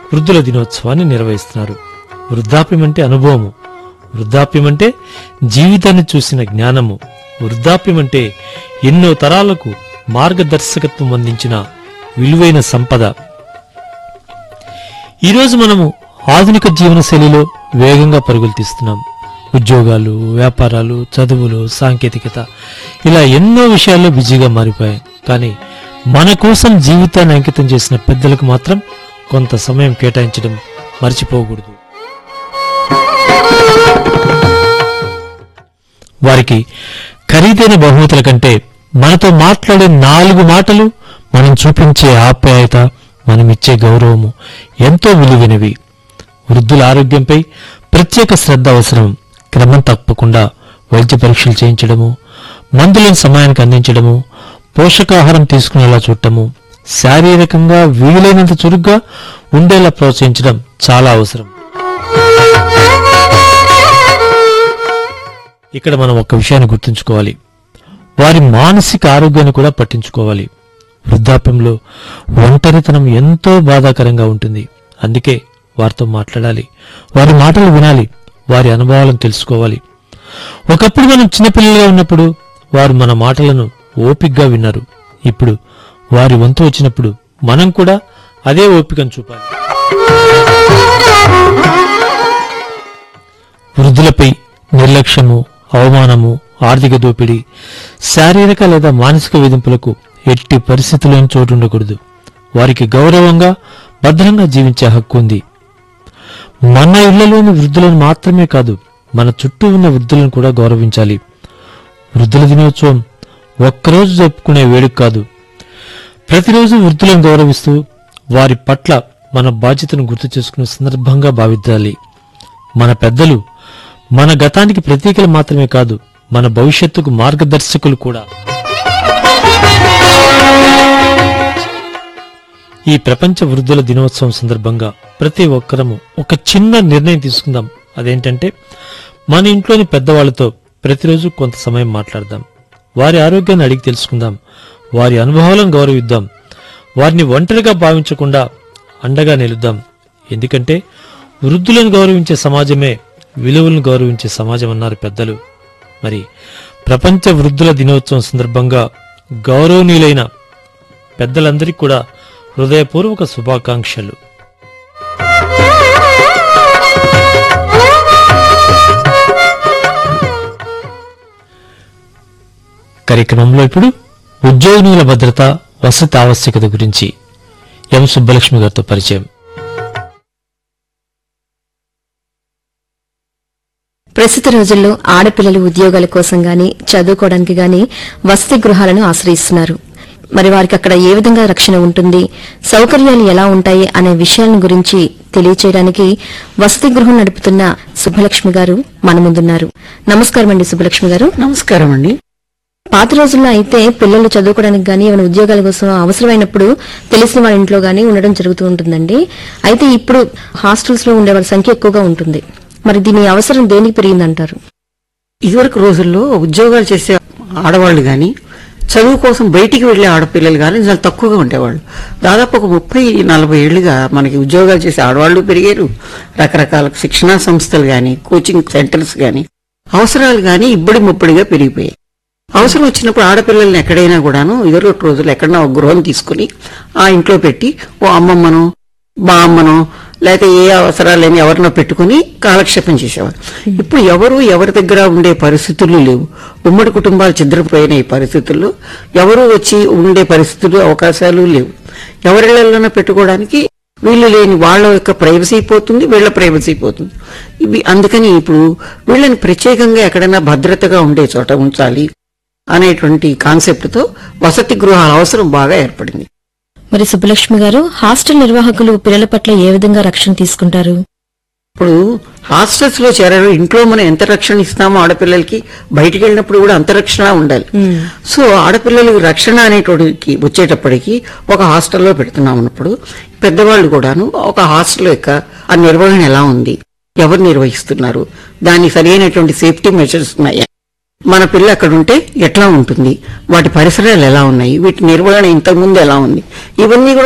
వృద్ధుల దినోత్సవాన్ని నిర్వహిస్తున్నారు వృద్ధాప్యం అంటే అనుభవము వృద్ధాప్యం అంటే జీవితాన్ని చూసిన జ్ఞానము వృద్ధాప్యం అంటే ఎన్నో తరాలకు మార్గదర్శకత్వం అందించిన విలువైన సంపద ఈరోజు మనము ఆధునిక జీవన శైలిలో వేగంగా పరుగులు తీస్తున్నాం ఉద్యోగాలు వ్యాపారాలు చదువులు సాంకేతికత ఇలా ఎన్నో విషయాల్లో బిజీగా మారిపోయాయి కానీ మన కోసం జీవితాన్ని అంకితం చేసిన పెద్దలకు మాత్రం కొంత సమయం కేటాయించడం మర్చిపోకూడదు వారికి ఖరీదైన బహుమతుల కంటే మనతో మాట్లాడే నాలుగు మాటలు మనం చూపించే ఆప్యాయత మనమిచ్చే గౌరవము ఎంతో విలువైనవి వృద్ధుల ఆరోగ్యంపై ప్రత్యేక శ్రద్ధ అవసరం క్రమం తప్పకుండా వైద్య పరీక్షలు చేయించడము మందులను సమయానికి అందించడము పోషకాహారం తీసుకునేలా చూడటము శారీరకంగా వీలైనంత చురుగ్గా ఉండేలా ప్రోత్సహించడం చాలా అవసరం ఇక్కడ మనం ఒక విషయాన్ని గుర్తుంచుకోవాలి వారి మానసిక ఆరోగ్యాన్ని కూడా పట్టించుకోవాలి వృద్ధాప్యంలో ఒంటరితనం ఎంతో బాధాకరంగా ఉంటుంది అందుకే వారితో మాట్లాడాలి వారి మాటలు వినాలి వారి అనుభవాలను తెలుసుకోవాలి ఒకప్పుడు మనం చిన్నపిల్లలుగా ఉన్నప్పుడు వారు మన మాటలను ఓపిగ్గా విన్నారు ఇప్పుడు వారి వంతు వచ్చినప్పుడు మనం కూడా అదే ఓపికను చూపాలి వృద్ధులపై నిర్లక్ష్యము అవమానము ఆర్థిక దోపిడీ శారీరక లేదా మానసిక వేధింపులకు ఎట్టి పరిస్థితుల్లోని చోటు ఉండకూడదు వారికి గౌరవంగా భద్రంగా జీవించే హక్కు ఉంది మన ఇళ్లలోని వృద్ధులను మాత్రమే కాదు మన చుట్టూ ఉన్న వృద్ధులను కూడా గౌరవించాలి వృద్ధుల దినోత్సవం ఒక్కరోజు జరుపుకునే వేడుక కాదు ప్రతిరోజు వృద్ధులను గౌరవిస్తూ వారి పట్ల మన బాధ్యతను గుర్తు చేసుకునే సందర్భంగా భావించాలి మన పెద్దలు మన గతానికి ప్రతీకలు మాత్రమే కాదు మన భవిష్యత్తుకు మార్గదర్శకులు కూడా ఈ ప్రపంచ వృద్ధుల దినోత్సవం సందర్భంగా ప్రతి ఒక్కరము ఒక చిన్న నిర్ణయం తీసుకుందాం అదేంటంటే మన ఇంట్లోని పెద్దవాళ్లతో ప్రతిరోజు కొంత సమయం మాట్లాడదాం వారి ఆరోగ్యాన్ని అడిగి తెలుసుకుందాం వారి అనుభవాలను గౌరవిద్దాం వారిని ఒంటరిగా భావించకుండా అండగా నిలుద్దాం ఎందుకంటే వృద్ధులను గౌరవించే సమాజమే విలువలను గౌరవించే సమాజం అన్నారు పెద్దలు మరి ప్రపంచ వృద్ధుల దినోత్సవం సందర్భంగా గౌరవనీయులైన పెద్దలందరికీ కూడా హృదయపూర్వక శుభాకాంక్షలు కార్యక్రమంలో ఇప్పుడు ఉద్యోగినుల భద్రత వసతి ఆవశ్యకత గురించి ఎం సుబ్బలక్ష్మి గారితో పరిచయం ప్రస్తుత రోజుల్లో ఆడపిల్లలు ఉద్యోగాల కోసం గాని చదువుకోవడానికి గాని వసతి గృహాలను ఆశ్రయిస్తున్నారు మరి వారికి అక్కడ ఏ విధంగా రక్షణ ఉంటుంది సౌకర్యాలు ఎలా ఉంటాయి అనే విషయాలను గురించి తెలియచేయడానికి వసతి గృహం నడుపుతున్న సుబ్బలక్ష్మి గారు మన ముందున్నారు నమస్కారం అండి సుబ్బలక్ష్మి గారు నమస్కారం అండి పాత రోజుల్లో అయితే పిల్లలు చదువుకోవడానికి గానీ ఏమైనా ఉద్యోగాల కోసం అవసరమైనప్పుడు తెలిసిన వాళ్ళ ఇంట్లో గానీ ఉండడం జరుగుతూ ఉంటుందండి అయితే ఇప్పుడు హాస్టల్స్ లో ఉండే వాళ్ళ సంఖ్య ఎక్కువగా ఉంటుంది మరి దీని అవసరం దేనికి పెరిగిందంటారు ఇదివరకు రోజుల్లో ఉద్యోగాలు చేసే ఆడవాళ్లు గాని చదువు కోసం బయటికి వెళ్లే ఆడపిల్లలు గాని చాలా తక్కువగా ఉండేవాళ్ళు దాదాపు ఒక ముప్పై నలభై ఏళ్లుగా మనకి ఉద్యోగాలు చేసే ఆడవాళ్లు పెరిగారు రకరకాల శిక్షణా సంస్థలు గాని కోచింగ్ సెంటర్స్ గాని అవసరాలు గాని ఇబ్బడి ముప్పడిగా పెరిగిపోయాయి అవసరం వచ్చినప్పుడు ఆడపిల్లల్ని ఎక్కడైనా కూడాను ఇదివరకు రోజులు ఎక్కడైనా ఒక గృహం తీసుకుని ఆ ఇంట్లో పెట్టి ఓ అమ్మమ్మను బామ్మను లేకపోతే ఏ అవసరాలేని ఎవరినో పెట్టుకుని కాలక్షేపం చేసేవారు ఇప్పుడు ఎవరు ఎవరి దగ్గర ఉండే పరిస్థితులు లేవు ఉమ్మడి కుటుంబాలు ఛిద్రపోయిన ఈ పరిస్థితుల్లో ఎవరు వచ్చి ఉండే పరిస్థితులు అవకాశాలు లేవు ఎవరిళ్లలోనో పెట్టుకోవడానికి వీళ్ళు లేని వాళ్ళ యొక్క ప్రైవసీ పోతుంది వీళ్ళ ప్రైవసీ పోతుంది ఇవి అందుకని ఇప్పుడు వీళ్ళని ప్రత్యేకంగా ఎక్కడైనా భద్రతగా ఉండే చోట ఉంచాలి అనేటువంటి కాన్సెప్ట్ తో వసతి గృహాల అవసరం బాగా ఏర్పడింది మరి సుబ్బలక్ష్మి గారు హాస్టల్ నిర్వాహకులు పిల్లల పట్ల ఏ విధంగా రక్షణ తీసుకుంటారు ఇప్పుడు హాస్టల్స్ లో చేరారు ఇంట్లో మనం ఎంత రక్షణ ఇస్తామో ఆడపిల్లలకి బయటికి వెళ్ళినప్పుడు కూడా అంత రక్షణ ఉండాలి సో ఆడపిల్లలకి రక్షణ అనేటోడికి వచ్చేటప్పటికి ఒక హాస్టల్లో పెడుతున్నాం అన్నప్పుడు పెద్దవాళ్ళు కూడాను ఒక హాస్టల్ యొక్క ఆ నిర్వహణ ఎలా ఉంది ఎవరు నిర్వహిస్తున్నారు దానికి సరైనటువంటి సేఫ్టీ మెజర్స్ ఉన్నాయా మన పిల్ల అక్కడ ఉంటే ఎట్లా ఉంటుంది వాటి పరిసరాలు ఎలా ఉన్నాయి వీటి నిర్వహణ ఇంతకుముందు ఎలా ఉంది ఇవన్నీ కూడా